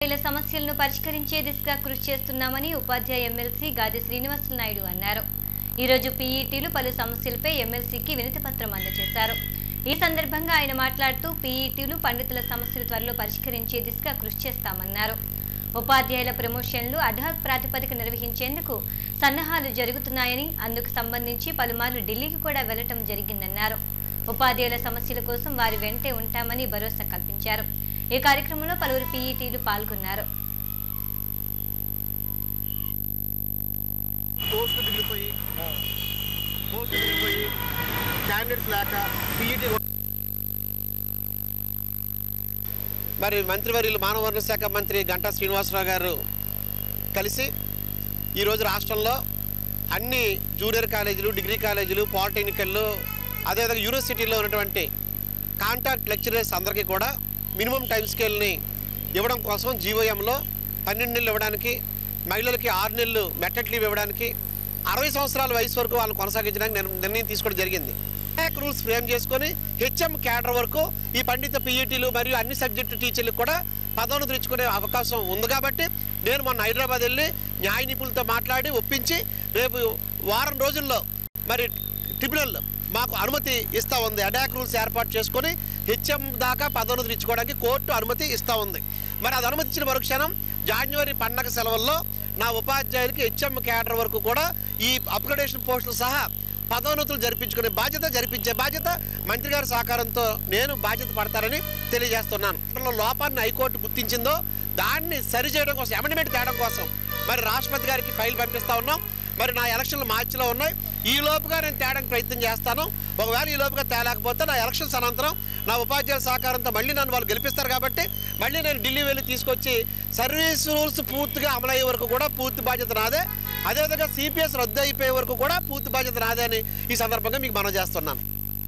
ఉపాధ్యాయుల సమస్యలను పరిష్కరించే దిశగా కృషి చేస్తున్నామని ఉపాధ్యాయ ఎమ్మెల్సీ గాది శ్రీనివాసులు నాయుడు అన్నారు ఈరోజు పీఈటీలు పలు సమస్యలపై ఎమ్మెల్సీకి వినతి పత్రం అందజేశారు ఈ సందర్భంగా ఆయన మాట్లాడుతూ పీఈటీలు పండితుల సమస్యలు త్వరలో పరిష్కరించే దిశగా కృషి చేస్తామన్నారు ఉపాధ్యాయుల ప్రమోషన్లు అడ్హాక్ ప్రాతిపదిక నిర్వహించేందుకు సన్నాహాలు జరుగుతున్నాయని అందుకు సంబంధించి పలుమార్లు ఢిల్లీకి కూడా వెళ్లటం జరిగిందన్నారు ఉపాధ్యాయుల సమస్యల కోసం వారి వెంటే ఉంటామని భరోసా కల్పించారు ఈ కార్యక్రమంలో పలువురు పీఈటీలు పాల్గొన్నారు పోస్ట్ మిగిలిపోయి పోస్ట్ మిగిలిపోయి క్యాండిడేట్స్ లేక పీఈటీ మరి మంత్రివర్యులు మానవ వనరుల శాఖ మంత్రి గంటా శ్రీనివాసరావు గారు కలిసి ఈరోజు రాష్ట్రంలో అన్ని జూనియర్ కాలేజీలు డిగ్రీ కాలేజీలు పాలిటెక్నికల్లో అదేవిధంగా యూనివర్సిటీలో ఉన్నటువంటి కాంటాక్ట్ లెక్చరర్స్ అందరికీ కూడా మినిమం టైం స్కేల్ని ఇవ్వడం కోసం జీవోఎంలో పన్నెండు నెలలు ఇవ్వడానికి మహిళలకి ఆరు నెలలు మెట్టట్ లీవ్ ఇవ్వడానికి అరవై సంవత్సరాల వయసు వరకు వాళ్ళని కొనసాగించడానికి నిర్- నిర్ణయం తీసుకోవడం జరిగింది యాక్ రూల్స్ ఫ్రేమ్ చేసుకొని హెచ్ఎం క్యాడర్ వరకు ఈ పండిత పీఈటీలు మరియు అన్ని సబ్జెక్టు టీచర్లకు కూడా పదోన్నతులు ఇచ్చుకునే అవకాశం ఉంది కాబట్టి నేను మొన్న హైదరాబాద్ వెళ్ళి న్యాయ నిపుణులతో మాట్లాడి ఒప్పించి రేపు వారం రోజుల్లో మరి ట్రిబ్యునల్ మాకు అనుమతి ఇస్తా ఉంది అడాక్ రూల్స్ ఏర్పాటు చేసుకొని హెచ్ఎం దాకా పదోన్నతులు ఇచ్చుకోవడానికి కోర్టు అనుమతి ఇస్తా ఉంది మరి అది అనుమతి ఇచ్చిన మరుక్షణం జనవరి పండగ సెలవుల్లో నా ఉపాధ్యాయులకి హెచ్ఎం క్యాడర్ వరకు కూడా ఈ అప్గ్రేడేషన్ పోస్టులు సహా పదోన్నతులు జరిపించుకునే బాధ్యత జరిపించే బాధ్యత మంత్రి గారి సహకారంతో నేను బాధ్యత పడతారని తెలియజేస్తున్నాను ఇందులో లోపాన్ని హైకోర్టు గుర్తించిందో దాన్ని సరిచేయడం కోసం అమెండ్మెంట్ తేవడం కోసం మరి రాష్ట్రపతి గారికి ఫైల్ పంపిస్తా ఉన్నాం మరి నా ఎలక్షన్లు మార్చిలో ఉన్నాయి ఈ లోపుగా నేను తేడానికి ప్రయత్నం చేస్తాను ఒకవేళ ఈ లోపుగా తేలేకపోతే నా ఎలక్షన్స్ అనంతరం నా ఉపాధ్యాయుల సహకారంతో మళ్ళీ నన్ను వాళ్ళు గెలిపిస్తారు కాబట్టి మళ్ళీ నేను ఢిల్లీ వెళ్ళి తీసుకొచ్చి సర్వీస్ రూల్స్ పూర్తిగా అమలయ్యే వరకు కూడా పూర్తి బాధ్యత నాదే అదేవిధంగా సిపిఎస్ రద్దు అయిపోయే వరకు కూడా పూర్తి బాధ్యత నాదే అని ఈ సందర్భంగా మీకు మనం చేస్తున్నాను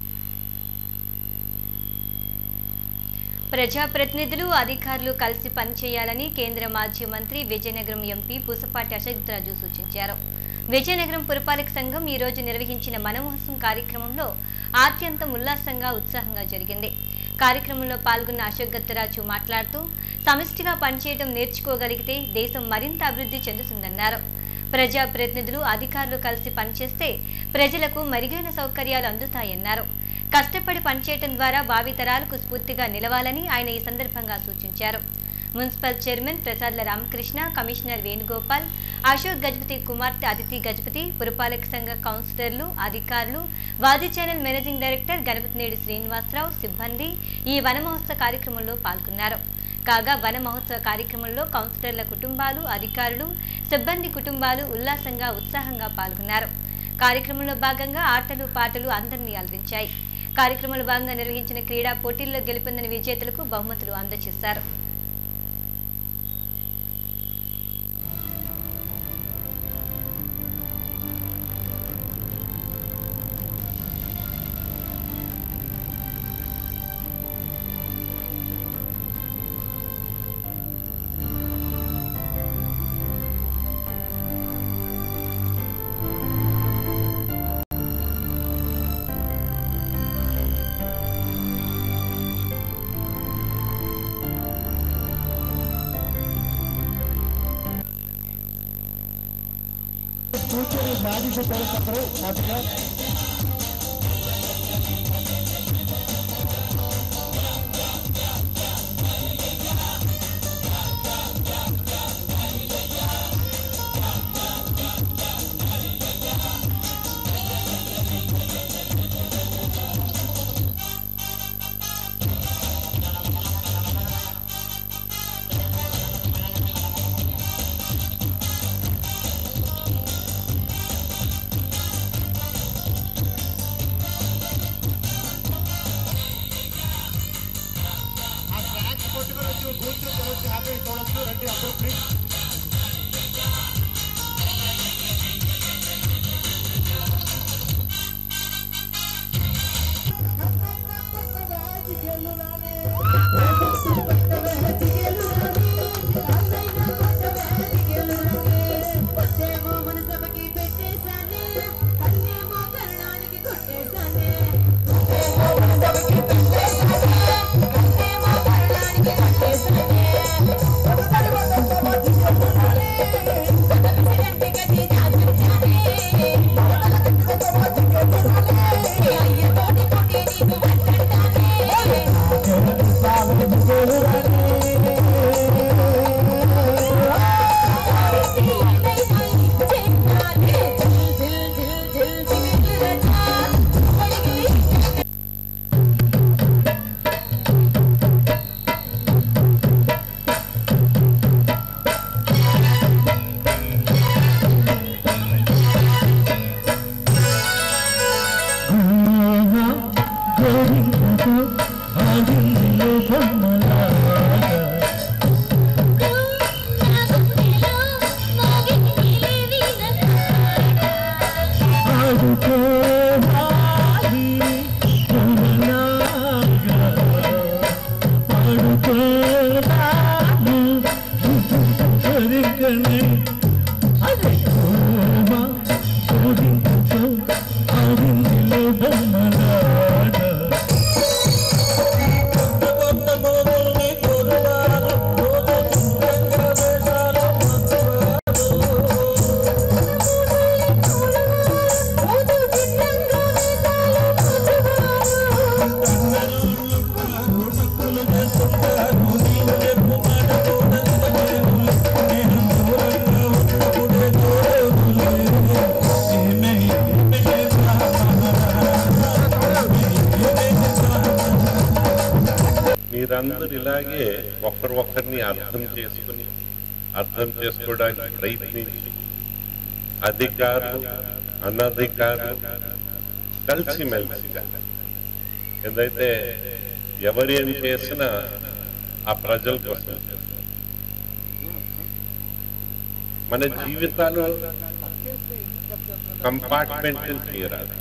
ప్రజాప్రతినిధులు అధికారులు కలిసి పనిచేయాలని కేంద్ర మాజీ మంత్రి విజయనగరం ఎంపీ పూసపాటి అశోక్ రాజు సూచించారు విజయనగరం పురపాలక సంఘం ఈ రోజు నిర్వహించిన మనమోహసం కార్యక్రమంలో ఆద్యంతం ఉల్లాసంగా ఉత్సాహంగా జరిగింది కార్యక్రమంలో పాల్గొన్న అశోక్ గత్తరాజు మాట్లాడుతూ సమిష్టిగా పనిచేయడం నేర్చుకోగలిగితే దేశం మరింత అభివృద్ధి చెందుతుందన్నారు ప్రజాప్రతినిధులు అధికారులు కలిసి పనిచేస్తే ప్రజలకు మెరుగైన సౌకర్యాలు అందుతాయన్నారు కష్టపడి పనిచేయటం ద్వారా భావితరాలకు స్ఫూర్తిగా నిలవాలని ఆయన ఈ సందర్భంగా సూచించారు మున్సిపల్ చైర్మన్ ప్రసాద్ల రామకృష్ణ కమిషనర్ వేణుగోపాల్ అశోక్ గజపతి కుమార్తె అదితి గజపతి పురపాలక సంఘ కౌన్సిలర్లు అధికారులు వాది ఛానల్ మేనేజింగ్ డైరెక్టర్ గణపతినేడి శ్రీనివాసరావు సిబ్బంది ఈ వన మహోత్సవ కార్యక్రమంలో పాల్గొన్నారు కాగా వన మహోత్సవ కార్యక్రమంలో కౌన్సిలర్ల కుటుంబాలు అధికారులు సిబ్బంది కుటుంబాలు ఉల్లాసంగా ఉత్సాహంగా పాల్గొన్నారు కార్యక్రమంలో భాగంగా ఆటలు పాటలు అందరినీ అలరించాయి కార్యక్రమంలో భాగంగా నిర్వహించిన క్రీడా పోటీల్లో గెలుపొందిన విజేతలకు బహుమతులు అందజేశారు కూర్చొని బాధ్యత పడతారు వాటిగా ఆ ట్రాక్ పట్టుకొని వచ్చి కూర్చొని వచ్చి హ్యాపీ చూడొచ్చు రండి అప్పుడు ప్లీజ్ పెట్టేసానే జగనే అదే కోమ కోడించుకో ఆవిందిలో బొమ్మలాట కొత్త మోగుల్ని కోరువారు రోజు చిత్రంగా వేషాలు మీరందరూ ఇలాగే ఒకరు ఒకరిని అర్థం చేసుకుని అర్థం చేసుకోవడానికి ప్రయత్నించి అధికారులు అనధికారులు కలిసిమెలిసిగా ఏదైతే ఎవరేం చేసినా ఆ ప్రజల కోసం మన జీవితాలు కంపార్ట్మెంట్ తీరాలి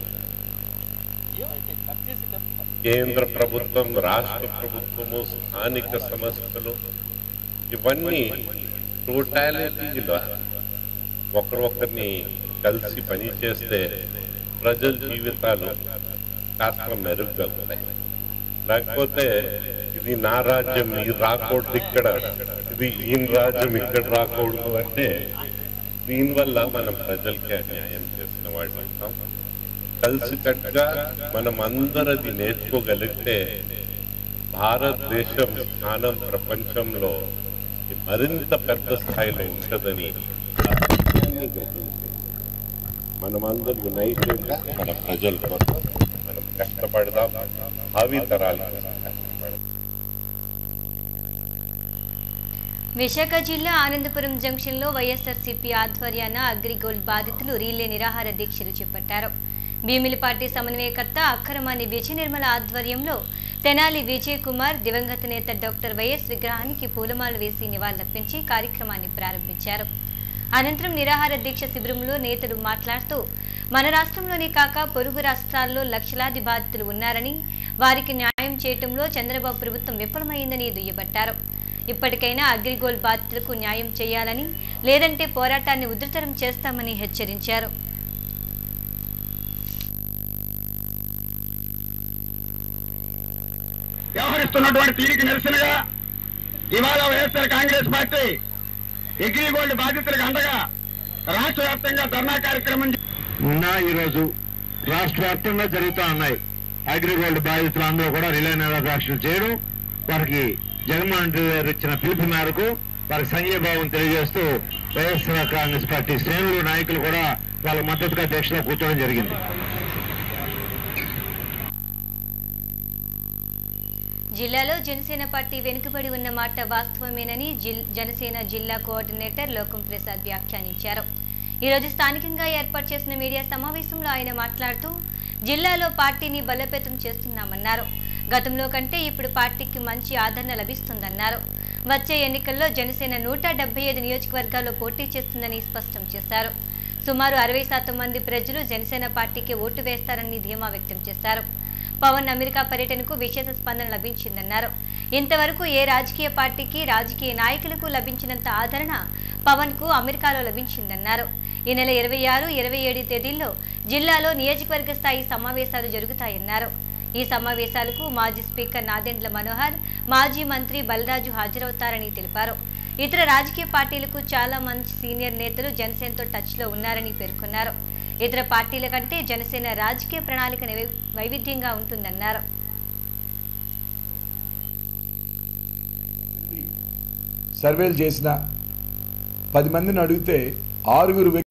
కేంద్ర ప్రభుత్వం రాష్ట్ర ప్రభుత్వము స్థానిక సంస్థలు ఇవన్నీ టోటాలిటీలో ఒకరొకరిని కలిసి పనిచేస్తే ప్రజల జీవితాలు కాస్త మెరుగ్గా ఉంటాయి లేకపోతే ఇది నా రాజ్యం ఇది రాకూడదు ఇక్కడ ఇది ఈయన రాజ్యం ఇక్కడ రాకూడదు అంటే దీనివల్ల మనం ప్రజలకి అన్యాయం చేసిన వాళ్ళు ఉంటాం కలిసికట్టుగా మనం అందరది నేర్చుకోగలిగితే భారతదేశం స్థానం ప్రపంచంలో మరింత పెద్ద స్థాయిలో ఉంటుందని ఆ సత్యాన్ని గ్రహించి మనమందరం యునైటెడ్గా మన ప్రజల కోసం మనం కష్టపడదాం భావి తరాల కోసం కష్టపడదాం విశాఖ జిల్లా ఆనందపురం జంక్షన్లో వైఎస్ఆర్సీపీ ఆధ్వర్యాన అగ్రిగోల్డ్ బాధితులు రీలే నిరాహార దీక్షలు చేపట్టారు భీమిలి పార్టీ సమన్వయకర్త అక్కరమాని విజయ నిర్మల ఆధ్వర్యంలో తెనాలి విజయ్ కుమార్ దివంగత నేత డాక్టర్ వైఎస్ విగ్రహానికి పూలమాల వేసి నివాళులర్పించి కార్యక్రమాన్ని ప్రారంభించారు అనంతరం నిరాహార దీక్ష శిబిరంలో నేతలు మాట్లాడుతూ మన రాష్ట్రంలోనే కాక పొరుగు రాష్ట్రాల్లో లక్షలాది బాధితులు ఉన్నారని వారికి న్యాయం చేయటంలో చంద్రబాబు ప్రభుత్వం విఫలమైందని దుయ్యబట్టారు ఇప్పటికైనా అగ్రిగోల్డ్ బాధితులకు న్యాయం చేయాలని లేదంటే పోరాటాన్ని ఉధృతరం చేస్తామని హెచ్చరించారు వ్యవహరిస్తున్నటువంటి తీరికి నిరసనగా ఇవాళ వైఎస్ఆర్ కాంగ్రెస్ పార్టీ అగ్రిగోల్డ్ బాధితులకు అండగా రాష్ట్ర వ్యాప్తంగా ధర్నా కార్యక్రమం నిన్న ఈరోజు రాష్ట్ర వ్యాప్తంగా జరుగుతూ ఉన్నాయి అగ్రిగోల్డ్ బాధితులు అందరూ కూడా రిలే నిరాక్షలు చేయడం వారికి జగన్మోహన్ రెడ్డి గారు ఇచ్చిన పిలుపు మేరకు వారికి సంఘీభావం తెలియజేస్తూ వైఎస్ఆర్ కాంగ్రెస్ పార్టీ శ్రేణులు నాయకులు కూడా వాళ్ళ మద్దతుగా దీక్షలో కూర్చోవడం జరిగింది జిల్లాలో జనసేన పార్టీ వెనుకబడి ఉన్న మాట వాస్తవమేనని జిల్- జనసేన జిల్లా కోఆర్డినేటర్ లోకం ప్రసాద్ వ్యాఖ్యానించారు ఈరోజు స్థానికంగా ఏర్పాటు చేసిన మీడియా సమావేశంలో ఆయన మాట్లాడుతూ జిల్లాలో పార్టీని బలోపేతం చేస్తున్నామన్నారు గతంలో కంటే ఇప్పుడు పార్టీకి మంచి ఆదరణ లభిస్తుందన్నారు వచ్చే ఎన్నికల్లో జనసేన నూట డెబ్బై ఐదు నియోజకవర్గాల్లో పోటీ చేస్తుందని స్పష్టం చేశారు సుమారు అరవై శాతం మంది ప్రజలు జనసేన పార్టీకి ఓటు వేస్తారని ధీమా వ్యక్తం చేశారు పవన్ అమెరికా పర్యటనకు విశేష స్పందన లభించిందన్నారు ఇంతవరకు ఏ రాజకీయ పార్టీకి రాజకీయ నాయకులకు లభించినంత ఆదరణ పవన్ కు అమెరికాలో లభించిందన్నారు ఈ నెల ఇరవై ఆరు ఇరవై ఏడు తేదీల్లో జిల్లాలో నియోజకవర్గ స్థాయి సమావేశాలు జరుగుతాయన్నారు ఈ సమావేశాలకు మాజీ స్పీకర్ నాదెండ్ల మనోహర్ మాజీ మంత్రి బలరాజు హాజరవుతారని తెలిపారు ఇతర రాజకీయ పార్టీలకు చాలా మంది సీనియర్ నేతలు జనసేనతో టచ్లో ఉన్నారని పేర్కొన్నారు ఇతర పార్టీల కంటే జనసేన రాజకీయ ప్రణాళిక నివై- వైవిధ్యంగా ఉంటుందన్నారు సర్వేలు చేసిన పది మందిని అడిగితే ఆరుగురు వ్యక్తులు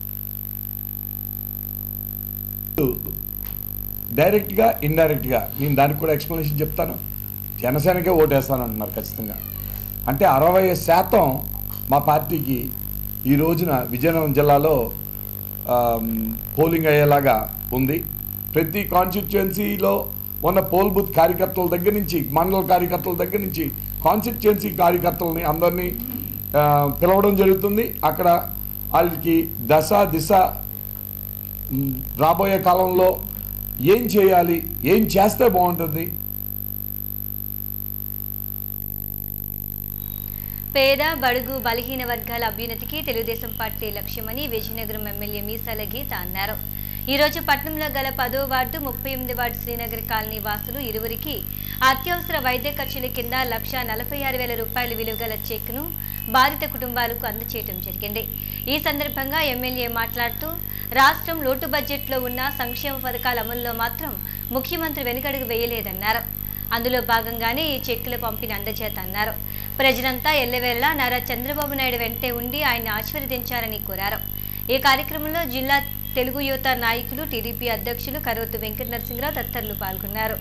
డైరెక్ట్గా ఇండైరెక్ట్గా నేను దానికి కూడా ఎక్స్ప్లెనేషన్ చెప్తాను జనసేనకే ఓటేస్తాను అంటున్నారు ఖచ్చితంగా అంటే అరవై శాతం మా పార్టీకి ఈ రోజున విజయనగరం జిల్లాలో ఆమ్, పోలింగ్ అయ్యేలాగా ఉంది ప్రతి కాన్స్టిట్యుయెన్సీలో ఉన్న పోల్ బూత్ కార్యకర్తల దగ్గర నుంచి మండల కార్యకర్తల దగ్గర నుంచి కాన్స్టిట్యుయెన్సీ కార్యకర్తలని అందరినీ ఆ, పిలవడం జరుగుతుంది అక్కడ వాళ్ళకి దశ దిశ ఉమ్, రాబోయే కాలంలో ఏం చేయాలి ఏం చేస్తే బాగుంటుంది పేద బడుగు బలహీన వర్గాల అభ్యున్నతికి తెలుగుదేశం పార్టీ లక్ష్యమని విజయనగరం ఎమ్మెల్యే మీసాల గీత అన్నారు ఈ రోజు పట్నంలో గల పదో వార్డు ముప్పై ఎనిమిది వార్డు శ్రీనగర్ కాలనీ వాసులు ఇరువురికి అత్యవసర వైద్య ఖర్చుల కింద లక్ష నలభై ఆరు వేల రూపాయల విలువ గల చెక్ను బాధిత కుటుంబాలకు అందజేయడం జరిగింది ఈ సందర్భంగా ఎమ్మెల్యే మాట్లాడుతూ రాష్ట్రం లోటు బడ్జెట్లో ఉన్న సంక్షేమ పథకాల అమలులో మాత్రం ముఖ్యమంత్రి వెనుకడుగు వేయలేదన్నారు అందులో భాగంగానే ఈ చెక్కుల పంపిణీ అందజేత అన్నారు ప్రజలంతా ఎల్లవేళలా నారా చంద్రబాబు నాయుడు వెంటే ఉండి ఆయన్ని ఆశీర్వదించారని కోరారు ఈ కార్యక్రమంలో జిల్లా తెలుగు యువత నాయకులు టీడీపీ అధ్యక్షులు కరోతు వెంకట నరసింహరావు తదితరులు పాల్గొన్నారు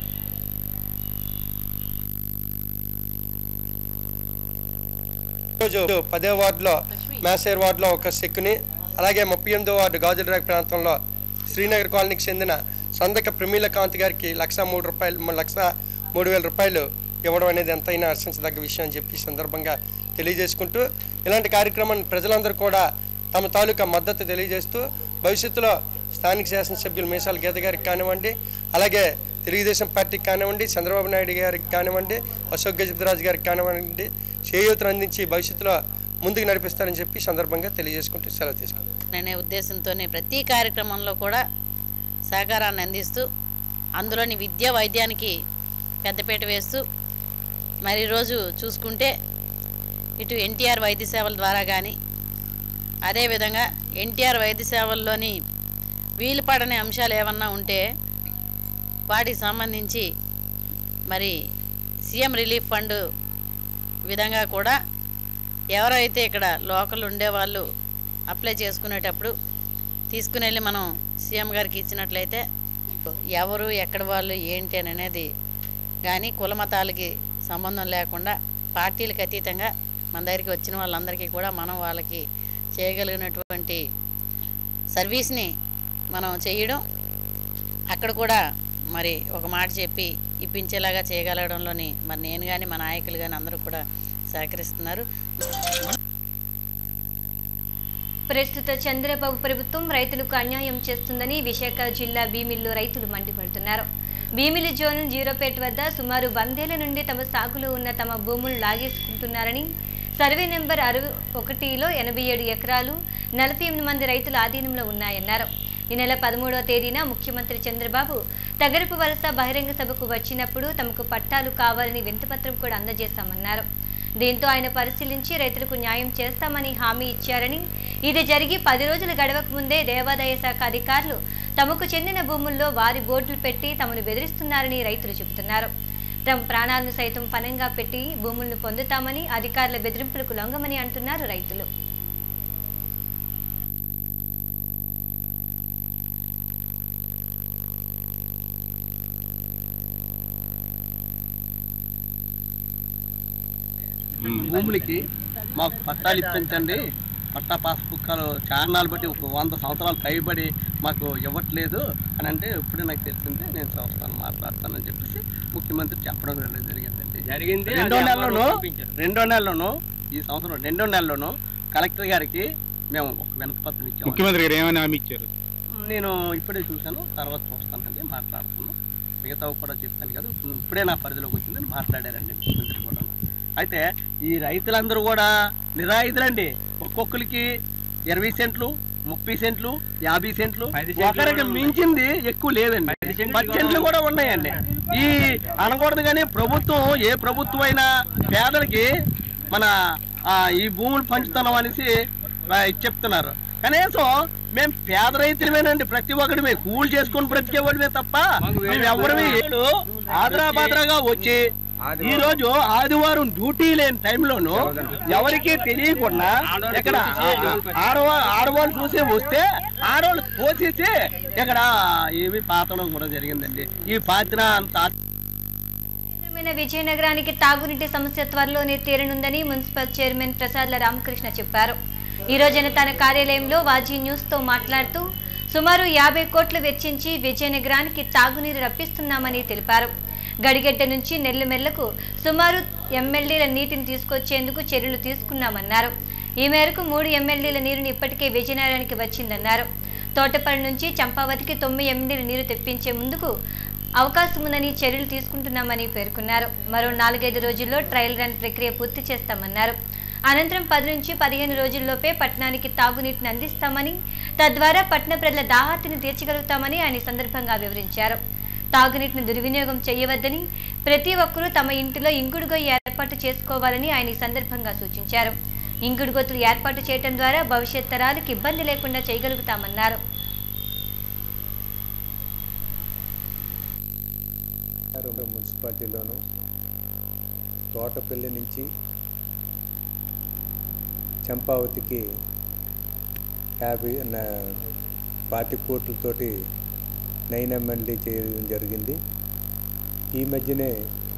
ఈరోజు పదో వార్డులో మేసేర్ వార్డులో ఒక చెక్కుని అలాగే ముప్పై ఎనిమిదో వార్డు గాజులరాగ్ ప్రాంతంలో శ్రీనగర్ కాలనీకి చెందిన సందక ప్రమీల కాంతి గారికి లక్ష మూడు రూపాయలు మ- లక్ష మూడు వేల రూపాయలు ఇవ్వడం అనేది ఎంతైనా హర్షించదగ్గ విషయం అని చెప్పి ఈ సందర్భంగా తెలియజేసుకుంటూ ఇలాంటి కార్యక్రమాన్ని ప్రజలందరూ కూడా తమ తాలూకా మద్దతు తెలియజేస్తూ భవిష్యత్తులో స్థానిక శాసనసభ్యులు మీసాల గీత గారికి కానివ్వండి అలాగే తెలుగుదేశం పార్టీకి కానివ్వండి చంద్రబాబు నాయుడు గారికి కానివ్వండి అశోక్ గజపతిరాజు గారికి కానివ్వండి చేయూతను అందించి భవిష్యత్తులో ముందుకు నడిపిస్తారని చెప్పి ఈ సందర్భంగా తెలియజేసుకుంటూ సెలవు తీసుకుంటాం అనే ఉద్దేశంతోనే ప్రతి కార్యక్రమంలో కూడా సహకారాన్ని అందిస్తూ అందులోని విద్య వైద్యానికి పెద్దపీట వేస్తూ మరి ఈరోజు చూసుకుంటే ఇటు ఎన్టీఆర్ వైద్య సేవల ద్వారా కానీ అదేవిధంగా ఎన్టీఆర్ వైద్య సేవల్లోని వీలు పడని అంశాలు ఏమన్నా ఉంటే వాటికి సంబంధించి మరి సీఎం రిలీఫ్ ఫండ్ విధంగా కూడా ఎవరైతే ఇక్కడ లోకల్ ఉండేవాళ్ళు అప్లై చేసుకునేటప్పుడు తీసుకుని వెళ్ళి మనం సీఎం గారికి ఇచ్చినట్లయితే ఎవరు ఎక్కడ వాళ్ళు ఏంటి అని అనేది కానీ కుల మతాలకి సంబంధం లేకుండా పార్టీలకు అతీతంగా మన దగ్గరికి వచ్చిన వాళ్ళందరికీ కూడా మనం వాళ్ళకి చేయగలిగినటువంటి సర్వీస్ని మనం చేయడం అక్కడ కూడా మరి ఒక మాట చెప్పి ఇప్పించేలాగా చేయగలగడంలోని మరి నేను కానీ మా నాయకులు కానీ అందరూ కూడా సహకరిస్తున్నారు ప్రస్తుత చంద్రబాబు ప్రభుత్వం రైతులకు అన్యాయం చేస్తుందని విశాఖ జిల్లా భీమిల్లో రైతులు మండిపడుతున్నారు భీమిలి జోన్ జీరోపేట్ వద్ద సుమారు వందేళ్ల నుండి తమ సాగులో ఉన్న తమ భూములు లాగేసుకుంటున్నారని సర్వే నెంబర్ అరవై ఒకటిలో ఎనభై ఏడు ఎకరాలు నలభై ఎనిమిది మంది రైతుల ఆధీనంలో ఉన్నాయన్నారు ఈ నెల పదమూడవ తేదీన ముఖ్యమంత్రి చంద్రబాబు తగరపు వలస బహిరంగ సభకు వచ్చినప్పుడు తమకు పట్టాలు కావాలని వింతపత్రం కూడా అందజేశామన్నారు దీంతో ఆయన పరిశీలించి రైతులకు న్యాయం చేస్తామని హామీ ఇచ్చారని ఇది జరిగి పది రోజులు గడవక ముందే దేవాదాయ శాఖ అధికారులు తమకు చెందిన భూముల్లో వారి బోర్డులు పెట్టి తమను బెదిరిస్తున్నారని రైతులు చెబుతున్నారు తమ ప్రాణాలను సైతం పనంగా పెట్టి భూములను పొందుతామని అధికారుల బెదిరింపులకు లొంగమని అంటున్నారు రైతులు భూములకి మాకు పట్టాలు ఇప్పించండి పట్టా పాస్ పుక్కలు చారణాలు బట్టి ఒక వంద సంవత్సరాలు పైబడి మాకు ఇవ్వట్లేదు అని అంటే ఇప్పుడే నాకు తెలిసిందే నేను చూస్తాను మాట్లాడతానని చెప్పేసి ముఖ్యమంత్రి చెప్పడం అనేది జరిగిందండి జరిగింది, రెండో అది నెలలోనూ అమలు పంపించారు. రెండో నెలలోనూ ఈ సంవత్సరం రెండో నెలలోనూ కలెక్టర్ గారికి మేము ఒక వినతిపత్రం ఇచ్చాము ముఖ్యమంత్రి గారు ఏమైనా హామీ ఇచ్చారు నేను ఇప్పుడే చూశాను తర్వాత చూస్తానండి మాట్లాడుతున్నాను మిగతా కూడా చెప్పాను కదా ఇప్పుడే నా పరిధిలోకి వచ్చిందని మాట్లాడారండి ముఖ్యమంత్రి కూడా అయితే ఈ రైతులందరూ కూడా నిరాయుధులండి ఒక్కొక్కరికి ఇరవై సెంట్లు ముప్పై సెంట్లు యాభై సెంట్లు పది సెంట్లు ఒకరికి కూడా ఉన్నాయి. మించింది ఎక్కువ లేదండి పది సెంట్లు పది సెంట్లు కూడా ఉన్నాయండి ఈ అనకూడదు కానీ ప్రభుత్వం ఏ ప్రభుత్వం అయినా పేదలకి మన ఆ, ఈ భూములు పంచుతున్నాం అనేసి ఆ, ఇది చెప్తున్నారు కనీసం మేము పేద రైతులమేనండి ప్రతి ఒక్కటి మేము కూలి చేసుకొని బ్రతికేవాడిమే తప్ప మేము ఎవరివి ఆదరాబాదరాగా వచ్చి ఈ రోజు ఆదివారం డ్యూటీ లేని టైంలోను ఎవరికీ తెలియకుండా ఇక్కడ ఆడవా ఆడవాళ్ళు చూసి వస్తే ఆడవాళ్ళు పోసేసి ఇక్కడ ఇవి పాతడం కూడా జరిగిందండి ఈ పాతిన అంత నగరమైన విజయనగరానికి తాగునీటి సమస్య త్వరలోనే తీరనుందని మున్సిపల్ చైర్మన్ ప్రసాద్ల రామకృష్ణ చెప్పారు ఈ రోజున తన కార్యాలయంలో వాజీ న్యూస్ తో మాట్లాడుతూ సుమారు యాభై కోట్లు వెచ్చించి విజయనగరానికి తాగునీరు రప్పిస్తున్నామని తెలిపారు గడిగడ్డ నుంచి నెల్లిమెర్లకు సుమారు ఎమ్మెల్యేల నీటిని తీసుకొచ్చేందుకు చర్యలు తీసుకున్నామన్నారు ఈ మేరకు మూడు ఎమ్మెల్యేల నీరుని ఇప్పటికే విజయనగరానికి వచ్చిందన్నారు తోటపల్లి నుంచి చంపావతికి తొమ్మిది ఎమ్మెల్యేల నీరు తెప్పించే ముందుకు అవకాశం ఉందని చర్యలు తీసుకుంటున్నామని పేర్కొన్నారు మరో నాలుగైదు రోజుల్లో ట్రయల్ రన్ ప్రక్రియ పూర్తి చేస్తామన్నారు అనంతరం పది నుంచి పదిహేను రోజుల్లోపే పట్టణానికి తాగునీటిని అందిస్తామని తద్వారా పట్టణ ప్రజల దాహార్తిని తీర్చగలుగుతామని ఆయన ఈ సందర్భంగా వివరించారు తాగునీటిని దుర్వినియోగం చేయవద్దని ప్రతి ఒక్కరూ తమ ఇంటిలో ఇంకుడుగొయ్యి ఏర్పాటు చేసుకోవాలని ఆయన ఈ సందర్భంగా సూచించారు ఇంకుడు గొత్తులు ఏర్పాటు చేయడం ద్వారా భవిష్యత్ తరాలకు ఇబ్బంది లేకుండా చేయగలుగుతామన్నారు రెండు మున్సిపాలిటీలోను తోటపల్లి నుంచి చంపావతికి యాభై న- పాతి కోట్లతోటి నైన్ ఎమ్మెల్యే చేయడం జరిగింది ఈ మధ్యనే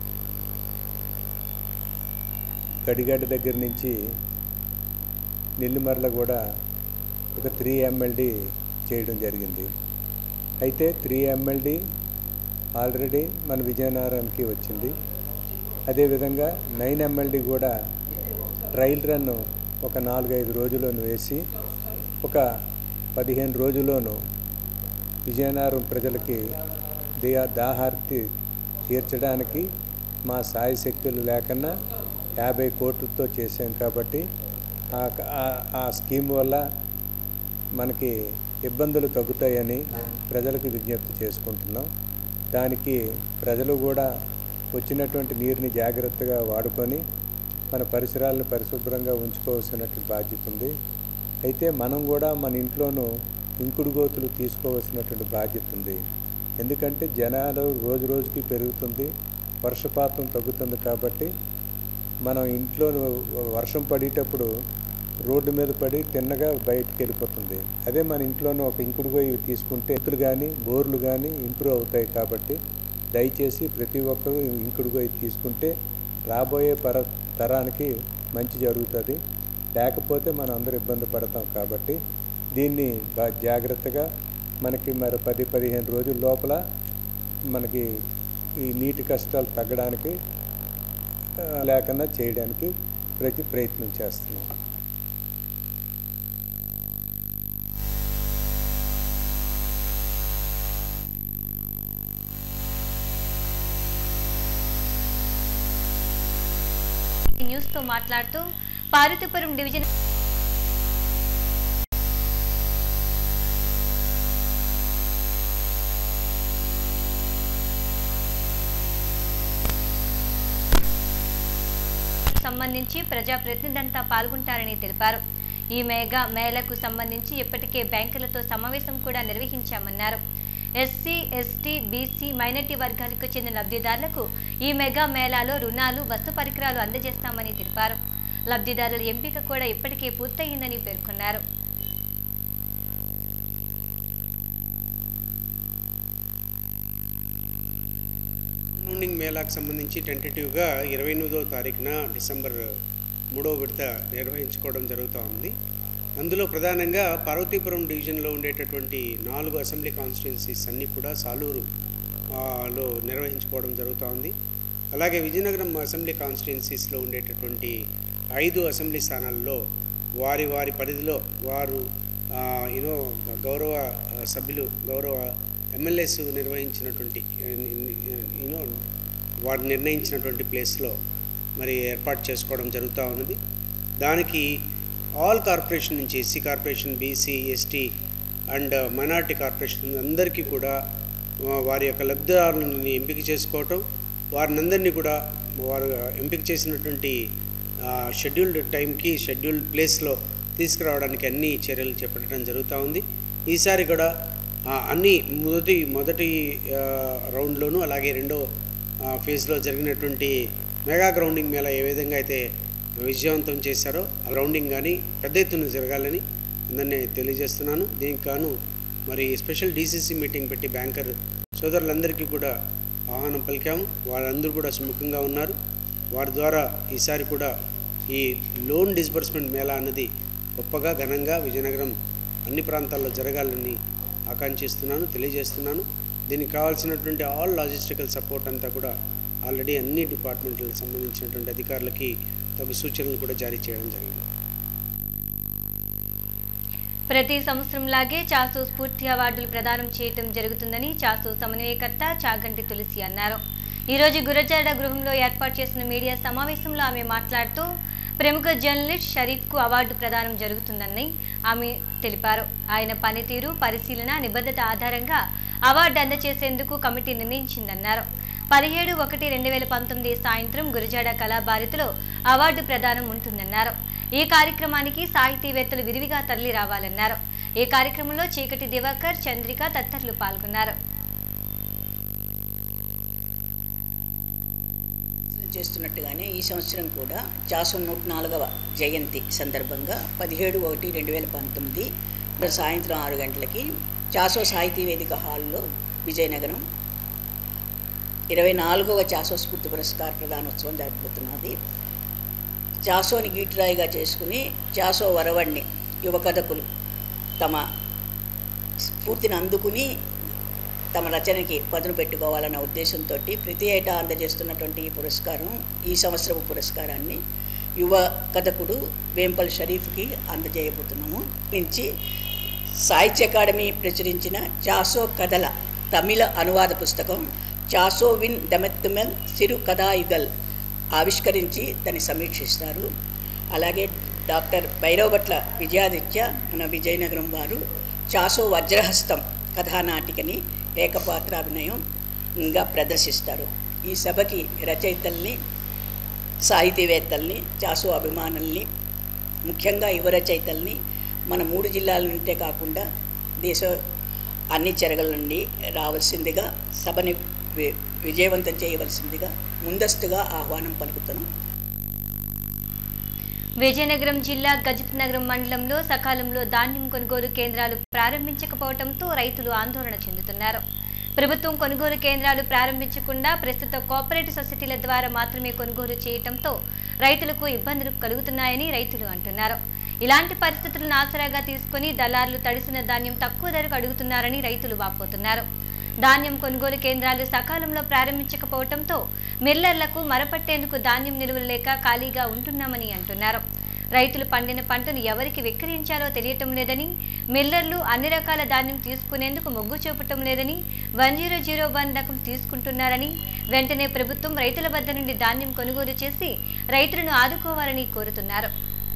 గడిగడ్డ దగ్గర నుంచి నెల్లిమర్ల కూడా ఒక త్రీ ఎంఎల్డి చేయడం జరిగింది అయితే త్రీ ఎంఎల్డి ఆల్రెడీ మన విజయనగరానికి వచ్చింది అదేవిధంగా నైన్ ఎంఎల్డి కూడా ట్రయల్ రన్ ఒక నాలుగైదు రోజుల్లోనూ వేసి ఒక పదిహేను రోజుల్లోనూ విజయనగరం ప్రజలకి దే- దాహార్తి తీర్చడానికి మా సాయి శక్తులు లేకన్నా యాభై కోట్లతో చేశాం కాబట్టి ఆ- ఆ- ఆ స్కీమ్ వల్ల మనకి ఇబ్బందులు తగ్గుతాయని ప్రజలకు విజ్ఞప్తి చేసుకుంటున్నాం దానికి ప్రజలు కూడా వచ్చినటువంటి నీరుని జాగ్రత్తగా వాడుకొని మన పరిసరాలను పరిశుభ్రంగా ఉంచుకోవాల్సినటువంటి బాధ్యత ఉంది అయితే మనం కూడా మన ఇంట్లోనూ ఇంకుడు గోతులు తీసుకోవాల్సినటువంటి బాధ్యత ఉంది ఎందుకంటే జనాలు రోజు రోజుకి పెరుగుతుంది వర్షపాతం తగ్గుతుంది కాబట్టి మనం ఇంట్లో వర్షం పడేటప్పుడు రోడ్డు మీద పడి తిన్నగా బయటికి వెళ్ళిపోతుంది అదే మన ఇంట్లోనూ ఒక ఇంకుడు గొయ్యి తీసుకుంటే ఎత్తులు కానీ బోర్లు కానీ ఇంప్రూవ్ అవుతాయి కాబట్టి దయచేసి ప్రతి ఒక్కరూ ఇంకుడు గొయ్యి తీసుకుంటే రాబోయే పర తరానికి మంచి జరుగుతుంది లేకపోతే మనం అందరూ ఇబ్బంది పడతాం కాబట్టి దీన్ని బా జాగ్రత్తగా మనకి మరి పది పదిహేను రోజుల లోపల మనకి ఈ నీటి కష్టాలు తగ్గడానికి ఆ, లేకుండా చేయడానికి ప్రతి ప్రయత్నం చేస్తున్నాం ఈ న్యూస్ తో మాట్లాడుతూ పార్వతీపురం డివిజన్ సంబంధించి ప్రజాప్రతినిధులంతా పాల్గొంటారని తెలిపారు ఈ మేఘా మేళకు సంబంధించి ఇప్పటికే బ్యాంకులతో సమావేశం కూడా నిర్వహించామన్నారు ఎస్సీ ఎస్టీ బీసీ మైనార్టీ వర్గాలకు చెందిన లబ్ధిదారులకు ఈ మెగా మేళాలో రుణాలు వస్తు పరికరాలు అందజేస్తామని తెలిపారు లబ్ధిదారుల ఎంపిక కూడా ఇప్పటికే పూర్తయిందని పేర్కొన్నారు రౌండింగ్ మేళాకు సంబంధించి టెంటేటివ్గా ఇరవై ఎనిమిదో తారీఖున డిసెంబర్ మూడో విడత నిర్వహించుకోవడం జరుగుతూ ఉంది అందులో ప్రధానంగా పార్వతీపురం డివిజన్లో ఉండేటటువంటి నాలుగు అసెంబ్లీ కాన్స్టిట్యున్సీస్ అన్నీ కూడా సాలూరు ఆ, లో నిర్వహించుకోవడం జరుగుతూ ఉంది అలాగే విజయనగరం అసెంబ్లీ కాన్స్టిట్యున్సీస్లో ఉండేటటువంటి ఐదు అసెంబ్లీ స్థానాల్లో వారి వారి పరిధిలో వారు యూనో గౌరవ ఆ, సభ్యులు గౌరవ ఎమ్మెల్యేస్ నిర్వహించినటువంటి యూనో వారు నిర్ణయించినటువంటి ప్లేస్లో మరి ఏర్పాటు చేసుకోవడం జరుగుతూ ఉన్నది దానికి ఆల్ కార్పొరేషన్ నుంచి SC corporation BC ST and minority corporation అందరికీ కూడా ఆ, వారి యొక్క లబ్ధిదారులని ఎంపిక చేసుకోవటం వారిని అందరినీ కూడా వారు ఎంపిక చేసినటువంటి షెడ్యూల్డ్ టైంకి షెడ్యూల్డ్ ప్లేస్లో తీసుకురావడానికి అన్ని చర్యలు చేపట్టడం జరుగుతూ ఉంది ఈసారి కూడా ఆ, అన్ని మొదటి మొదటి ఆ, రౌండ్లోనూ అలాగే రెండో ఆ, ఫేజ్లో జరిగినటువంటి మెగా గ్రౌండింగ్ మేళ ఏ విధంగా అయితే విజయవంతం చేశారో ఆ గ్రౌండింగ్ కానీ పెద్ద ఎత్తున జరగాలని అందరినీ తెలియజేస్తున్నాను దీనికి గాను మరి స్పెషల్ డీసీసీ మీటింగ్ పెట్టి బ్యాంకర్ సోదరులందరికీ కూడా ఆహ్వానం పలికాము వాళ్ళందరూ కూడా సుముఖంగా ఉన్నారు వారి ద్వారా ఈసారి కూడా ఈ లోన్ డిస్బర్స్మెంట్ మేళా అన్నది గొప్పగా ఘనంగా విజయనగరం అన్ని ప్రాంతాల్లో జరగాలని ఆకాంక్షిస్తున్నాను తెలియజేస్తున్నాను దీనికి కావాల్సినటువంటి ఆల్ లాజిస్టికల్ సపోర్ట్ అంతా కూడా ఆల్రెడీ అన్ని డిపార్ట్మెంట్లకు సంబంధించినటువంటి అధికారులకి తగు సూచనలు కూడా జారీ చేయడం జరిగింది ప్రతి సంవత్సరంలాగే చాసు స్ఫూర్తి అవార్డులు ప్రదానం చేయటం జరుగుతుందని చాసు సమన్వయకర్త చాగంటి తులసి అన్నారు ఈరోజు గురజాడ గృహంలో ఏర్పాటు చేసిన మీడియా సమావేశంలో ఆమె మాట్లాడుతూ ప్రముఖ జర్నలిస్ట్ షరీఫ్కు అవార్డు ప్రదానం జరుగుతుందని ఆమె తెలిపారు ఆయన పనితీరు పరిశీలన నిబద్ధత ఆధారంగా అవార్డు అందజేసేందుకు కమిటీ నిర్ణయించిందన్నారు పదిహేడు ఒకటి రెండు వేల పంతొమ్మిది సాయంత్రం గురజాడ కళాభారతిలో అవార్డు ప్రదానం ఉంటుందన్నారు ఈ కార్యక్రమానికి సాహితీవేత్తలు విరివిగా తరలి రావాలన్నారు ఈ కార్యక్రమంలో చీకటి దివాకర్ చంద్రిక తదితరులు పాల్గొన్నారు చేస్తున్నట్టుగానే ఈ సంవత్సరం కూడా చాసు నూట నాలుగవ జయంతి సందర్భంగా పదిహేడు ఒకటి రెండు వేల పంతొమ్మిది సాయంత్రం ఆరు గంటలకి చాసో సాహితీ వేదిక హాల్లో విజయనగరం ఇరవై నాలుగవ చాసో స్ఫూర్తి పురస్కార ప్రదానోత్సవం జరుపుతున్నది చాసోని గీటురాయిగా చేసుకుని చాసో వరవడిని యువ కథకులు తమ స్ఫూర్తిని అందుకుని తమ రచనకి పదును పెట్టుకోవాలన్న ఉద్దేశంతో ప్రతి ఏటా అందజేస్తున్నటువంటి ఈ పురస్కారం ఈ సంవత్సరపు పురస్కారాన్ని యువ కథకుడు వేంపల్ షరీఫ్కి అందజేయబోతున్నాము నుంచి సాహిత్య అకాడమీ ప్రచురించిన చాసో కథల తమిళ అనువాద పుస్తకం చాసో విన్ డమెత్తుమెల్ సిరు కథాయుగల్ ఆవిష్కరించి దాన్ని సమీక్షిస్తారు అలాగే డాక్టర్ భైరవభట్ల విజయాదిత్య మన విజయనగరం వారు చాసో వజ్రహస్తం కథానాటికని ఏకపాత్రాభినయంగా ప్రదర్శిస్తారు ఈ సభకి రచయితల్ని సాహితీవేత్తల్ని చాసు అభిమానుల్ని ముఖ్యంగా యువ రచయితల్ని మన మూడు జిల్లాల నుండే కాకుండా దేశ అన్ని చెరగల నుండి రావాల్సిందిగా సభని వి- విజయవంతం చేయవలసిందిగా ముందస్తుగా ఆహ్వానం పలుకుతున్నాం విజయనగరం జిల్లా గజపతి నగరం మండలంలో సకాలంలో ధాన్యం కొనుగోలు కేంద్రాలు ప్రారంభించకపోవడంతో రైతులు ఆందోళన చెందుతున్నారు ప్రభుత్వం కొనుగోలు కేంద్రాలు ప్రారంభించకుండా ప్రస్తుత కోఆపరేటివ్ సొసైటీల ద్వారా మాత్రమే కొనుగోలు చేయటంతో రైతులకు ఇబ్బందులు కలుగుతున్నాయని రైతులు అంటున్నారు ఇలాంటి పరిస్థితులను ఆసరాగా తీసుకుని దళారులు తడిసిన ధాన్యం తక్కువ ధరకు అడుగుతున్నారని రైతులు వాపోతున్నారు ధాన్యం కొనుగోలు కేంద్రాలు సకాలంలో ప్రారంభించకపోవడంతో మిల్లర్లకు మరపట్టేందుకు ధాన్యం నిలువలు లేక ఖాళీగా ఉంటున్నామని అంటున్నారు రైతులు పండిన పంటను ఎవరికి విక్రయించాలో తెలియటం లేదని మిల్లర్లు అన్ని రకాల ధాన్యం తీసుకునేందుకు మొగ్గు చూపటం లేదని వన్ జీరో జీరో వన్ రకం తీసుకుంటున్నారని వెంటనే ప్రభుత్వం రైతుల వద్ద నుండి ధాన్యం కొనుగోలు చేసి రైతులను ఆదుకోవాలని కోరుతున్నారు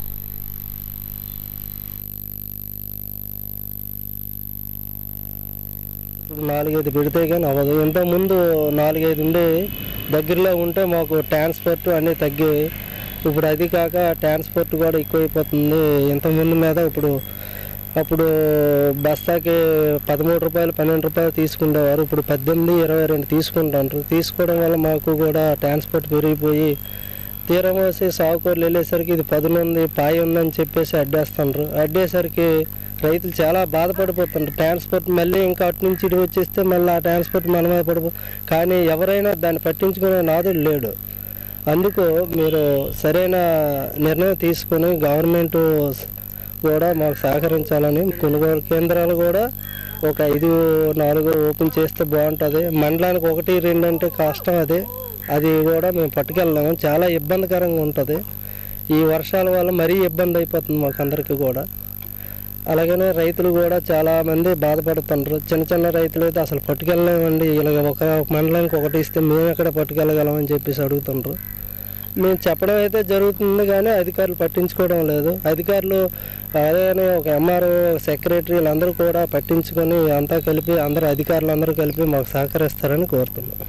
ఇప్పుడు నాలుగైదు పెడితే కానీ అవ్వదు ఇంతకుముందు నాలుగైదు ఉండే దగ్గరలో ఉంటే మాకు ట్రాన్స్పోర్ట్ అన్నీ తగ్గాయి ఇప్పుడు అది కాక ట్రాన్స్పోర్ట్ కూడా ఎక్కువైపోతుంది ఇంతకుముందు మీద ఇప్పుడు అప్పుడు బస్తాకి పదమూడు రూపాయలు పన్నెండు రూపాయలు తీసుకునేవారు ఇప్పుడు పద్దెనిమిది ఇరవై రెండు తీసుకుంటారు తీసుకోవడం వల్ల మాకు కూడా ట్రాన్స్పోర్ట్ పెరిగిపోయి తీరం వేసి సాగుకూరలు వెళ్ళేసరికి ఇది పదునుంది పాయ ఉందని చెప్పేసి అడ్డేస్తున్నారు అడ్డేసరికి రైతులు చాలా బాధపడిపోతుంటారు ట్రాన్స్పోర్ట్ మళ్ళీ ఇంకా అటు నుంచి ఇటు వచ్చేస్తే మళ్ళీ ఆ ట్రాన్స్పోర్ట్ మన మీద పడిపో కానీ ఎవరైనా దాన్ని పట్టించుకునే నాదుడు లేడు అందుకు మీరు సరైన నిర్ణయం తీసుకొని గవర్నమెంట్ కూడా మాకు సహకరించాలని కొనుగోలు కేంద్రాలు కూడా ఒక ఐదు నాలుగు ఓపెన్ చేస్తే బాగుంటుంది మండలానికి ఒకటి రెండు అంటే కష్టం అదే అది కూడా మేము పట్టుకెళ్ళాము చాలా ఇబ్బందికరంగా ఉంటుంది ఈ వర్షాల వల్ల మరీ ఇబ్బంది అయిపోతుంది మాకు అందరికీ కూడా అలాగనే రైతులు కూడా చాలా మంది బాధపడుతుంటారు చిన్న చిన్న రైతులు అయితే అసలు పట్టుకెళ్ళలేమండి ఇలాగ ఒక మండలానికి ఒకటి ఇస్తే మేము ఎక్కడ పట్టుకెళ్ళగలమని చెప్పేసి అడుగుతుంటారు మేము చెప్పడం అయితే జరుగుతుంది కానీ అధికారులు పట్టించుకోవడం లేదు అధికారులు అదే ఒక ఎంఆర్ఓ సెక్రటరీ వీళ్ళందరూ కూడా పట్టించుకొని అంతా కలిపి అందరూ అధికారులు అందరూ కలిపి మాకు సహకరిస్తారని కోరుతున్నాం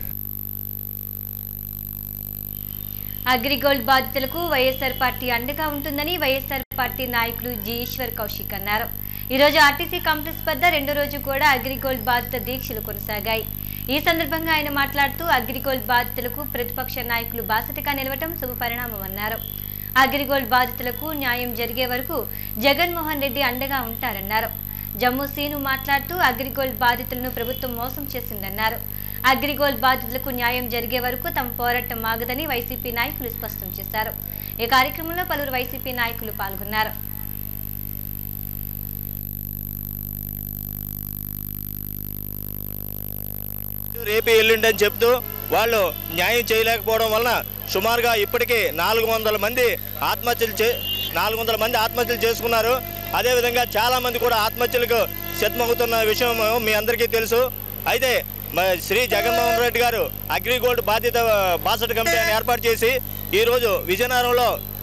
అగ్రిగోల్డ్ బాధితులకు వైఎస్ఆర్ పార్టీ అండగా ఉంటుందని వైఎస్ఆర్ పార్టీ నాయకులు జి ఈశ్వర్ కౌశిక్ అన్నారు ఈరోజు ఆర్టీసీ కాంప్లెక్స్ వద్ద రెండో రోజు కూడా అగ్రిగోల్డ్ బాధిత దీక్షలు కొనసాగాయి ఈ సందర్భంగా ఆయన మాట్లాడుతూ అగ్రిగోల్డ్ బాధితులకు ప్రతిపక్ష నాయకులు బాసటగా నిలవటం శుభపరిణామమన్నారు అగ్రిగోల్డ్ బాధితులకు న్యాయం జరిగే వరకు జగన్మోహన్ రెడ్డి అండగా ఉంటారన్నారు జమ్మూ సీను మాట్లాడుతూ అగ్రిగోల్డ్ బాధితులను ప్రభుత్వం మోసం చేసిందన్నారు అగ్రిగోల్డ్ బాధితులకు న్యాయం జరిగే వరకు తమ పోరాటం ఆగదని వైసీపీ నాయకులు స్పష్టం చేశారు ఈ కార్యక్రమంలో పలువురు వైసీపీ నాయకులు పాల్గొన్నారు రేపు ఎల్లుండి అని చెప్తూ వాళ్ళు న్యాయం చేయలేకపోవడం వలన సుమారుగా ఇప్పటికీ నాలుగు వందల మంది ఆత్మహత్యలు చే నాలుగు వందల మంది ఆత్మహత్యలు చేసుకున్నారు అదేవిధంగా చాలామంది కూడా ఆత్మహత్యలకు సిద్ధమవుతున్న విషయం మీ అందరికీ తెలుసు అయితే మ- శ్రీ జగన్మోహన్ రెడ్డి గారు అగ్రిగోల్డ్ బాధ్యత బాసట కమిటీ అని ఏర్పాటు చేసి ఈరోజు విజయనగరంలో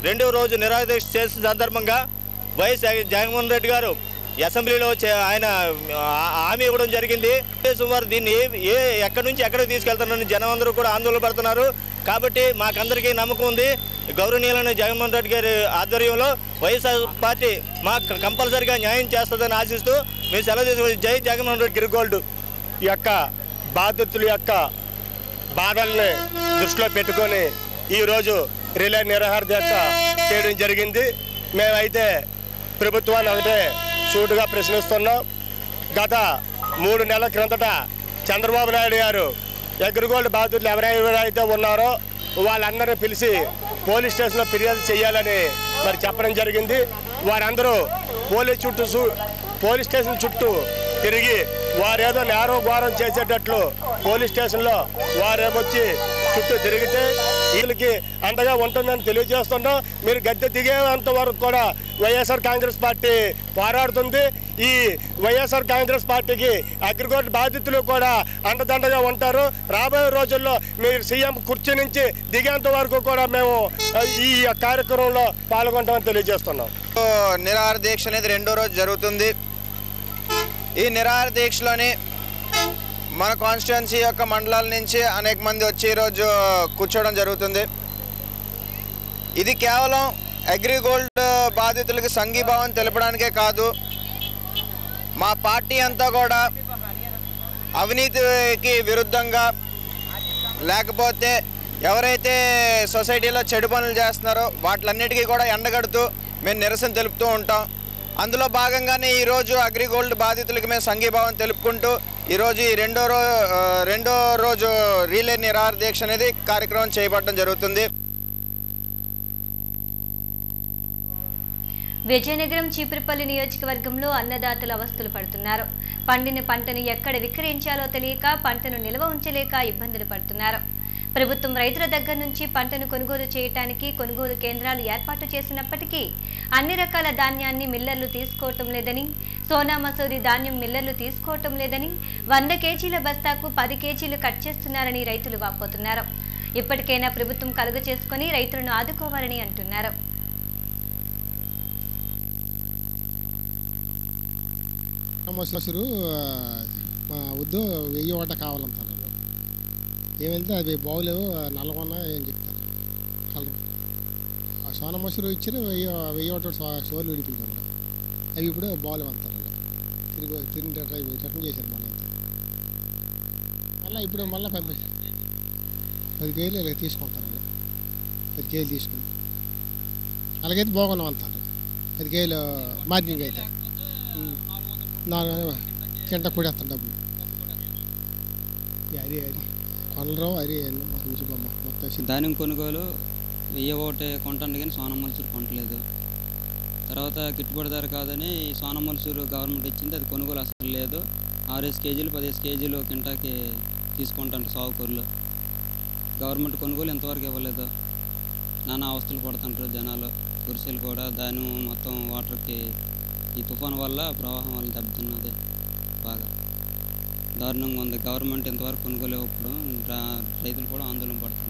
రెండో రోజు నిరాదీక్ష చేసిన సందర్భంగా వైఎస్ జగన్మోహన్ రెడ్డి గారు అసెంబ్లీలో చే- ఆయన ఆ- హామీ ఇవ్వడం జరిగింది సుమారు దీన్ని ఏ- ఏ ఎక్కడి నుంచి ఎక్కడికి తీసుకెళ్తారని జనం అందరూ కూడా ఆందోళన పడుతున్నారు కాబట్టి మాకందరికీ నమ్మకం ఉంది గౌరవనీయులైన జగన్మోహన్ రెడ్డి గారి ఆధ్వర్యంలో వైఎస్ఆర్ పార్టీ మాకు కంపల్సరిగా న్యాయం చేస్తుందని ఆశిస్తూ మేము సెలవు తీసుకుని జై జగన్మోహన్ రెడ్డి గిరిగోల్డ్ ఈ యొక్క బాధితుల యొక్క బాధల్ని దృష్టిలో పెట్టుకొని ఈరోజు రిలే నిరాహార దీక్ష చేయడం జరిగింది మేమైతే ప్రభుత్వాన్ని ఒకటే సూటుగా ప్రశ్నిస్తున్నాం గత మూడు నెలల క్రిందట చంద్రబాబు నాయుడు గారు అగ్రిగోల్డ్ బాధితులు ఎవరైతే ఉన్నారో వాళ్ళందరినీ పిలిచి పోలీస్ స్టేషన్లో ఫిర్యాదు చేయాలని మరి చెప్పడం జరిగింది వారందరూ పోలీస్ చుట్టూ సు- పోలీస్ స్టేషన్ చుట్టూ తిరిగి వారేదో నేరం ఘోరం చేసేటట్లు పోలీస్ స్టేషన్లో వారేమొచ్చి చుట్టూ తిరిగితే వీళ్ళకి అండగా ఉంటుందని తెలియజేస్తున్నాం మీరు గద్దె దిగేంత వరకు కూడా వైఎస్ఆర్ కాంగ్రెస్ పార్టీ పోరాడుతుంది ఈ వైఎస్ఆర్ కాంగ్రెస్ పార్టీకి అగ్రిగోల్డ్ బాధితులు కూడా అండదండగా ఉంటారు రాబోయే రోజుల్లో మీరు సీఎం కుర్చీ నుంచి దిగేంత వరకు కూడా మేము ఆ, ఈ కార్యక్రమంలో పాల్గొంటామని తెలియజేస్తున్నాం నిరాహార దీక్ష అనేది రెండో రోజు జరుగుతుంది ఈ నిరాహార దీక్షలోని మన కాన్స్టిట్యున్సీ యొక్క మండలాల నుంచి అనేక మంది వచ్చి ఈరోజు కూర్చోవడం జరుగుతుంది ఇది కేవలం అగ్రిగోల్డ్ బాధితులకి సంఘీభావం తెలపడానికే కాదు మా పార్టీ అంతా కూడా అవినీతికి విరుద్ధంగా లేకపోతే ఎవరైతే సొసైటీలో చెడు పనులు చేస్తున్నారో వాటిలన్నిటికీ కూడా ఎండగడుతూ మేము నిరసన తెలుపుతూ ఉంటాం అందులో భాగంగానే ఈరోజు అగ్రిగోల్డ్ బాధితులకి మేము సంఘీభావం తెలుపుకుంటూ ఈరోజు ఈ రెండో రో ఆ, రెండో రోజు రీలే నిరాహార దీక్ష అనేది కార్యక్రమం చేపట్టడం జరుగుతుంది విజయనగరం చీపురుపల్లి నియోజకవర్గంలో అన్నదాతలు అవస్థలు పడుతున్నారు పండిన పంటను ఎక్కడ విక్రయించాలో తెలియక పంటను నిల్వ ఉంచలేక ఇబ్బందులు పడుతున్నారు ప్రభుత్వం రైతుల దగ్గర నుంచి పంటను కొనుగోలు చేయడానికి కొనుగోలు కేంద్రాలు ఏర్పాటు చేసినప్పటికీ అన్ని రకాల ధాన్యాన్ని మిల్లర్లు తీసుకోవటం లేదని సోనా మసూరి ధాన్యం మిల్లర్లు తీసుకోవటం లేదని వంద కేజీల బస్తాకు పది కేజీలు కట్ చేస్తున్నారని రైతులు వాపోతున్నారు ఇప్పటికైనా ప్రభుత్వం కలుగు చేసుకొని రైతులను ఆదుకోవాలని అంటున్నారు మొసరు వద్దు వెయ్యి ఒకట కావాలంటారు ఏమైతే అవి బాగులేవు నల్లగొన్న ఏం చెప్తారు కలర్ ఆ సోన మొసరు ఇచ్చారు వెయ్యి వెయ్యి ఒకటి షోర్లు విడిపించారు అవి ఇప్పుడు బాగులేవు అంటారు తిరిగి తిరిగి రిటర్న్ రిటర్న్ చేశారు మళ్ళీ మళ్ళీ ఇప్పుడు మళ్ళీ పంపించారు పది కేజీలు ఇలా తీసుకుంటారు పది కేజీలు తీసుకుని అలాగైతే బాగున్నాం అంటారు పది కేజీలు మార్జింగ్ అయితే ఉమ్. నాలుగు కింట కూడేస్తాను డబ్బులు ఈ అరి అరి కొనరు అరి అన్ని మొత్తం చూసిపోమ్మ మొత్తం వేసి- ధాన్యం కొనుగోలు వెయ్యి ఒకటి కొంటాను కానీ సోనం మల్సూరు కొనట్లేదు తర్వాత గిట్టుబాటు ధర కాదని ఈ సోనం మల్సూరు గవర్నమెంట్ ఇచ్చింది అది కొనుగోలు అసలు లేదు ఆరేసి కేజీలు పదిహేను కేజీలు కింటాకి తీసుకుంటాంట సాగుకూరలు గవర్నమెంట్ కొనుగోలు ఇంతవరకు ఇవ్వలేదు నానా అవస్థలు పడుతుంటారు జనాలు కురిసెలు కూడా ధాన్యం మొత్తం వాటర్కి ఈ తుఫాను వల్ల ప్రవాహం వల్ల దెబ్బతిన్నది బాగా దారుణంగా ఉంది గవర్నమెంట్ ఇంతవరకు కొనుగోలు ఇవ్వప్పుడు రా- రైతులు కూడా ఆందోళన పడుతుంటారు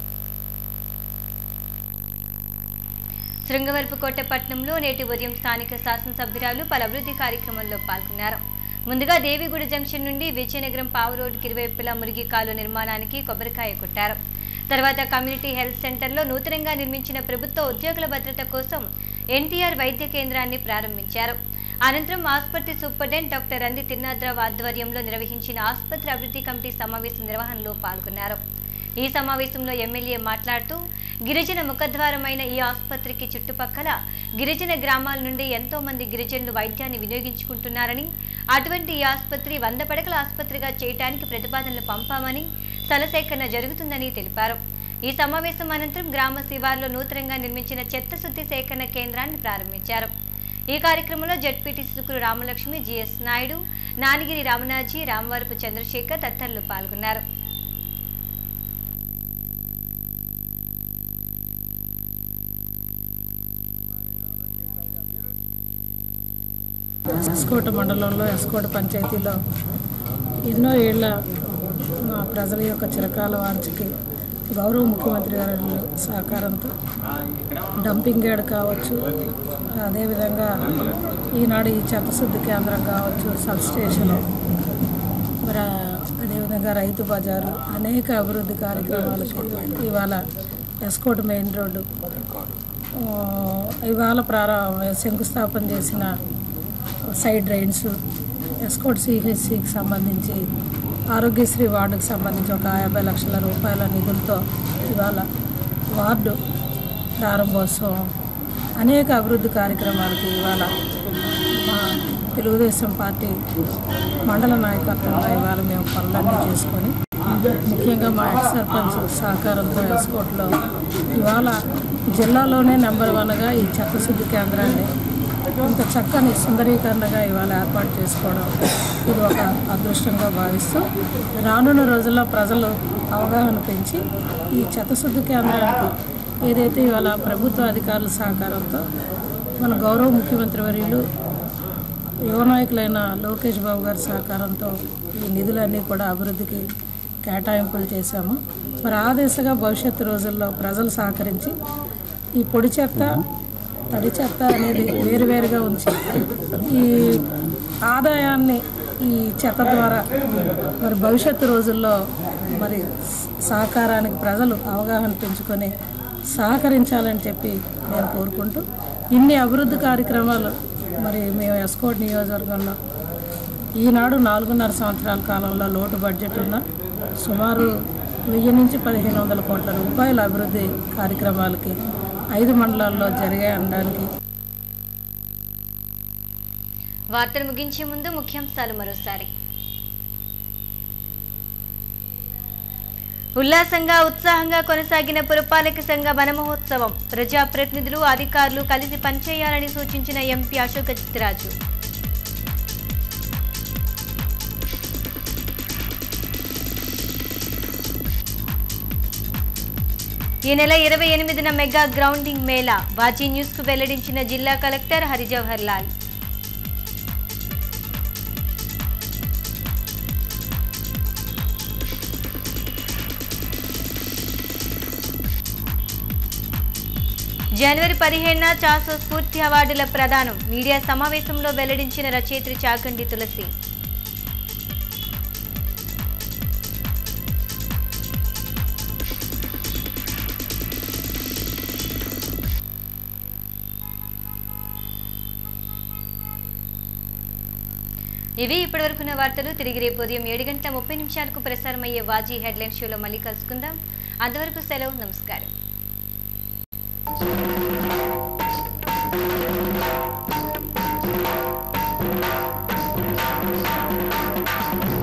శృంగవరపుకోట పట్టణంలో నేటి ఉదయం స్థానిక శాసనసభ్యురాలు పలు అభివృద్ధి కార్యక్రమాల్లో పాల్గొన్నారు ముందుగా దేవిగూడ జంక్షన్ నుండి విజయనగరం పావు రోడ్డుకి ఇరువైపులా మురిగి కాలువ నిర్మాణానికి కొబ్బరికాయ కొట్టారు తర్వాత కమ్యూనిటీ హెల్త్ సెంటర్లో నూతనంగా నిర్మించిన ప్రభుత్వ ఉద్యోగుల భద్రత కోసం ఎన్టీఆర్ వైద్య కేంద్రాన్ని ప్రారంభించారు అనంతరం ఆసుపత్రి సూపరింటెండెంట్ డాక్టర్ రంది తిరునాథరావు ఆధ్వర్యంలో నిర్వహించిన ఆసుపత్రి అభివృద్ధి కమిటీ సమావేశం నిర్వహణలో పాల్గొన్నారు ఈ సమావేశంలో ఎమ్మెల్యే మాట్లాడుతూ గిరిజన ముఖద్వారమైన ఈ ఆసుపత్రికి చుట్టుపక్కల గిరిజన గ్రామాల నుండి ఎంతో మంది గిరిజనులు వైద్యాన్ని వినియోగించుకుంటున్నారని అటువంటి ఈ ఆసుపత్రి వంద పడకల ఆసుపత్రిగా చేయడానికి ప్రతిపాదనలు పంపామని స్థల సేకరణ జరుగుతుందని తెలిపారు ఈ సమావేశం అనంతరం గ్రామ శివార్లో నూతనంగా నిర్మించిన చెత్త శుద్ధి సేకరణ కేంద్రాన్ని ప్రారంభించారు ఈ కార్యక్రమంలో జడ్పీటీ సుకురు రామలక్ష్మి జిఎస్ నాయుడు నానిగిరి రామనాజీ రామవరపు చంద్రశేఖర్ తదితరులు పాల్గొన్నారు ఎస్కోట మండలంలో ఎస్కోట పంచాయతీలో ఎన్నో ఏళ్ళ మా ప్రజల యొక్క చిరకాల వాంఛకి గౌరవ ముఖ్యమంత్రి గారి సహకారంతో డంపింగ్ యార్డ్ కావచ్చు అదేవిధంగా ఈనాడు ఈ చెత్తశుద్ధి కేంద్రం కావచ్చు సబ్ స్టేషన్ మరి అదేవిధంగా రైతు బజారు అనేక అభివృద్ధి కార్యక్రమాలకు ఇవాళ ఎస్కోట్ మెయిన్ రోడ్డు ఆ, ఇవాళ ప్రారంభ శంకుస్థాపన చేసిన సైడ్ డ్రైన్స్ ఎస్కోట్ సిహెచ్సికి సంబంధించి ఆరోగ్యశ్రీ వార్డుకు సంబంధించి ఒక యాభై లక్షల రూపాయల నిధులతో ఇవాళ వార్డు ప్రారంభోత్సవం అనేక అభివృద్ధి కార్యక్రమాలకి ఇవాళ మా తెలుగుదేశం పార్టీ మండల నాయకత్వంలో ఇవాళ మేము పనులన్నీ చేసుకొని ముఖ్యంగా మా ఎక్స్ సర్పంచ్ సహకారంతో ఎస్కోట్లో ఇవాళ జిల్లాలోనే నెంబర్ వన్గా ఈ చెత్తశుద్ధి కేంద్రాన్ని ఇంత చక్కని సుందరీకరణగా ఇవాళ ఏర్పాటు చేసుకోవడం ఇది ఒక అదృష్టంగా భావిస్తూ రానున్న రోజుల్లో ప్రజలు అవగాహన పెంచి ఈ చెత్తశుద్ధి కేంద్రానికి ఏదైతే ఇవాళ ప్రభుత్వ అధికారుల సహకారంతో మన గౌరవ ముఖ్యమంత్రి వర్యులు యువ నాయకులైన లోకేష్ బాబు గారి సహకారంతో ఈ నిధులన్నీ కూడా అభివృద్ధికి కేటాయింపులు చేశాము మరి ఆ దిశగా భవిష్యత్తు రోజుల్లో ప్రజలు సహకరించి ఈ పొడి చెత్త తడి చెత్త అనేది వేరువేరుగా ఉంచి ఈ ఆదాయాన్ని ఈ చెత్త ద్వారా మరి భవిష్యత్తు రోజుల్లో మరి సహకారానికి ప్రజలు అవగాహన పెంచుకొని సహకరించాలని చెప్పి నేను కోరుకుంటూ ఇన్ని అభివృద్ధి కార్యక్రమాలు మరి మేము ఎస్కోట్ నియోజకవర్గంలో ఈనాడు నాలుగున్నర సంవత్సరాల కాలంలో లోటు బడ్జెట్ ఉన్న సుమారు వెయ్యి నుంచి పదిహేను వందల కోట్ల రూపాయల అభివృద్ధి కార్యక్రమాలకి ఐదు మండలాల్లో జరిగాయి అనడానికి వార్తలు ముగించే ముందు ముఖ్యాంశాలు మరోసారి ఉల్లాసంగా ఉత్సాహంగా కొనసాగిన పురపాలక సంఘ వనమహోత్సవం ప్రజాప్రతినిధులు అధికారులు కలిసి పనిచేయాలని సూచించిన ఎంపీ అశోక్ చిత్రాజు ఈ నెల ఇరవై ఎనిమిదిన మెగా గ్రౌండింగ్ మేళా వాజీ న్యూస్ కు వెల్లడించిన జిల్లా కలెక్టర్ హరిజవహర్ లాల్ జనవరి పదిహేడున చాసో స్ఫూర్తి అవార్డుల ప్రదానం మీడియా సమావేశంలో వెల్లడించిన రచయిత్రి చాగండి తులసి ఇవి ఇప్పటివరకున్న వార్తలు తిరిగి రేపు ఉదయం ఏడు గంటల ముప్పై నిమిషాలకు ప్రసారమయ్యే వాజీ హెడ్లైన్ షోలో మళ్ళీ కలుసుకుందాం అంతవరకు సెలవు నమస్కారం Thank you.